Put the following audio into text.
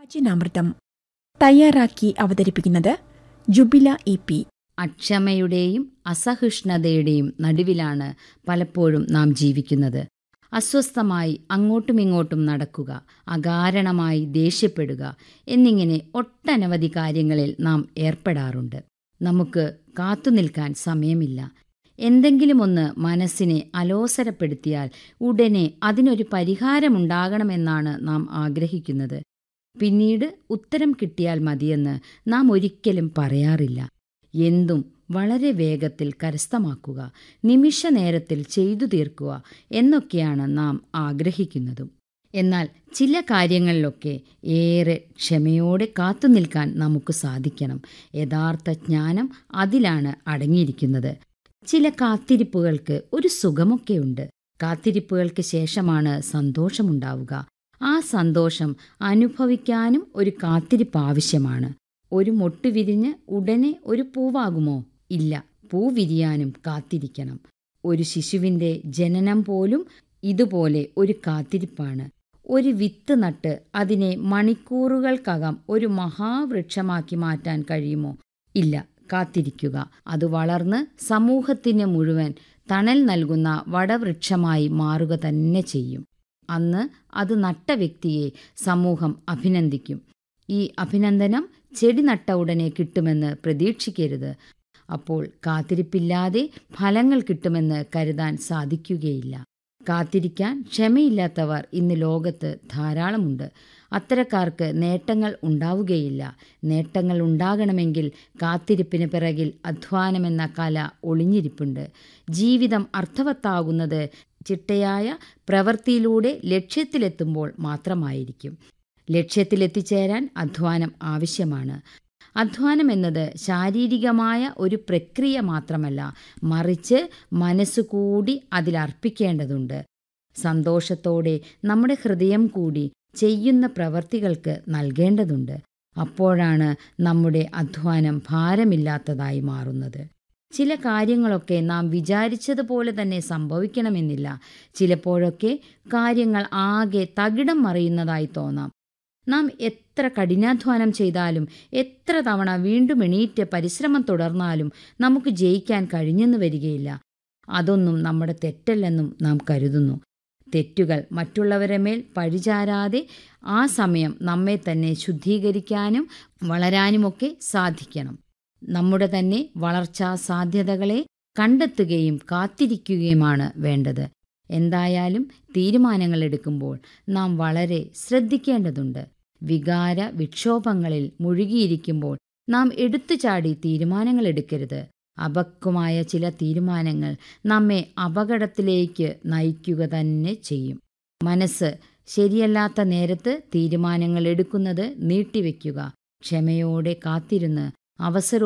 വചനാമൃതം തയ്യാറാക്കി അവതരിപ്പിക്കുന്നത് ജുബില E P അക്ഷമയുടെയും അസഹിഷ്ണുതയുടെയും നടുവിലാണ് പലപ്പോഴും നാം ജീവിക്കുന്നത് അസ്വസ്ഥമായി അങ്ങോട്ടുമിങ്ങോട്ടും നടക്കുക അകാരണമായി ദേഷ്യപ്പെടുക എന്നിങ്ങനെ ഒട്ടനവധി കാര്യങ്ങളിൽ നാം ഏർപ്പെടാറുണ്ട് നമുക്ക് കാത്തുനിൽക്കാൻ സമയമില്ല എന്തെങ്കിലും ഒന്ന് മനസ്സിനെ അലോസരപ്പെടുത്തിയാൽ ഉടനെ അതിനൊരു പരിഹാരമുണ്ടാകണമെന്നാണ് നാം ആഗ്രഹിക്കുന്നത് പിന്നീട് ഉത്തരം കിട്ടിയാൽ മതിയെന്ന് നാം ഒരിക്കലും പറയാറില്ല എന്തും വളരെ വേഗത്തിൽ കരസ്ഥമാക്കുക നിമിഷ നേരത്തിൽ ചെയ്തു തീർക്കുക എന്നൊക്കെയാണ് നാം ആഗ്രഹിക്കുന്നതും എന്നാൽ ചില കാര്യങ്ങളിലൊക്കെ ഏറെ ക്ഷമയോടെ കാത്തുനിൽക്കാൻ നമുക്ക് സാധിക്കണം യഥാർത്ഥ ജ്ഞാനം അതിലാണ് അടങ്ങിയിരിക്കുന്നത് ചില കാത്തിരിപ്പുകൾക്ക് ഒരു സുഖമൊക്കെയുണ്ട് കാത്തിരിപ്പുകൾക്ക് ശേഷമാണ് സന്തോഷമുണ്ടാവുക ആ സന്തോഷം അനുഭവിക്കാനും ഒരു കാത്തിരിപ്പ് ആവശ്യമാണ് ഒരു മൊട്ട് വിരിഞ്ഞ് ഉടനെ ഒരു പൂവാകുമോ ഇല്ല പൂ വിരിയാനും കാത്തിരിക്കണം ഒരു ശിശുവിൻ്റെ ജനനം പോലും ഇതുപോലെ ഒരു കാത്തിരിപ്പാണ് ഒരു വിത്ത് നട്ട് അതിനെ മണിക്കൂറുകൾക്കകം ഒരു മഹാവൃക്ഷമാക്കി മാറ്റാൻ കഴിയുമോ ഇല്ല കാത്തിരിക്കുക അത് വളർന്ന് സമൂഹത്തിന് മുഴുവൻ തണൽ നൽകുന്ന വടവൃക്ഷമായി മാറുക തന്നെ ചെയ്യും അന്ന് അത് നട്ട വ്യക്തിയെ സമൂഹം അഭിനന്ദിക്കും ഈ അഭിനന്ദനം ചെടി നട്ട ഉടനെ കിട്ടുമെന്ന് പ്രതീക്ഷിക്കരുത് അപ്പോൾ കാത്തിരിപ്പില്ലാതെ ഫലങ്ങൾ കിട്ടുമെന്ന് കരുതാൻ സാധിക്കുകയില്ല കാത്തിരിക്കാൻ ക്ഷമയില്ലാത്തവർ ഇന്ന് ലോകത്ത് ധാരാളമുണ്ട് അത്തരക്കാർക്ക് നേട്ടങ്ങൾ ഉണ്ടാവുകയില്ല നേട്ടങ്ങൾ ഉണ്ടാകണമെങ്കിൽ കാത്തിരിപ്പിന് പിറകിൽ അധ്വാനമെന്ന കല ഒളിഞ്ഞിരിപ്പുണ്ട് ജീവിതം അർത്ഥവത്താകുന്നത് ചിട്ടയായ പ്രവൃത്തിയിലൂടെ ലക്ഷ്യത്തിലെത്തുമ്പോൾ മാത്രമായിരിക്കും ലക്ഷ്യത്തിലെത്തിച്ചേരാൻ അധ്വാനം ആവശ്യമാണ് അധ്വാനം എന്നത് ശാരീരികമായ ഒരു പ്രക്രിയ മാത്രമല്ല മറിച്ച് മനസ്സുകൂടി അതിലർപ്പിക്കേണ്ടതുണ്ട് സന്തോഷത്തോടെ നമ്മുടെ ഹൃദയം കൂടി ചെയ്യുന്ന പ്രവർത്തികൾക്ക് നൽകേണ്ടതുണ്ട് അപ്പോഴാണ് നമ്മുടെ അധ്വാനം ഭാരമില്ലാത്തതായി മാറുന്നത് ചില കാര്യങ്ങളൊക്കെ നാം വിചാരിച്ചതുപോലെ തന്നെ സംഭവിക്കണമെന്നില്ല ചിലപ്പോഴൊക്കെ കാര്യങ്ങൾ ആകെ തകിടം മറിയുന്നതായി തോന്നാം നാം എത്ര കഠിനാധ്വാനം ചെയ്താലും എത്ര തവണ വീണ്ടും എണീറ്റ് പരിശ്രമം തുടർന്നാലും നമുക്ക് ജയിക്കാൻ കഴിഞ്ഞെന്ന് വരികയില്ല അതൊന്നും നമ്മുടെ തെറ്റല്ലെന്നും നാം കരുതുന്നു തെറ്റുകൾ മറ്റുള്ളവരെ മേൽ പഴിചാരാതെ ആ സമയം നമ്മെ തന്നെ ശുദ്ധീകരിക്കാനും വളരാനുമൊക്കെ സാധിക്കണം നമ്മുടെ തന്നെ വളർച്ചാ സാധ്യതകളെ കണ്ടെത്തുകയും കാത്തിരിക്കുകയുമാണ് വേണ്ടത് എന്തായാലും തീരുമാനങ്ങൾ എടുക്കുമ്പോൾ നാം വളരെ ശ്രദ്ധിക്കേണ്ടതുണ്ട് വികാര വിക്ഷോഭങ്ങളിൽ മുഴുകിയിരിക്കുമ്പോൾ നാം എടുത്തുചാടി തീരുമാനങ്ങൾ എടുക്കരുത് അപക്വമായ ചില തീരുമാനങ്ങൾ നമ്മെ അപകടത്തിലേക്ക് നയിക്കുക തന്നെ ചെയ്യും മനസ്സ് ശരിയല്ലാത്ത നേരത്ത് തീരുമാനങ്ങൾ എടുക്കുന്നത് നീട്ടിവെക്കുക ക്ഷമയോടെ കാത്തിരുന്ന് അവസരം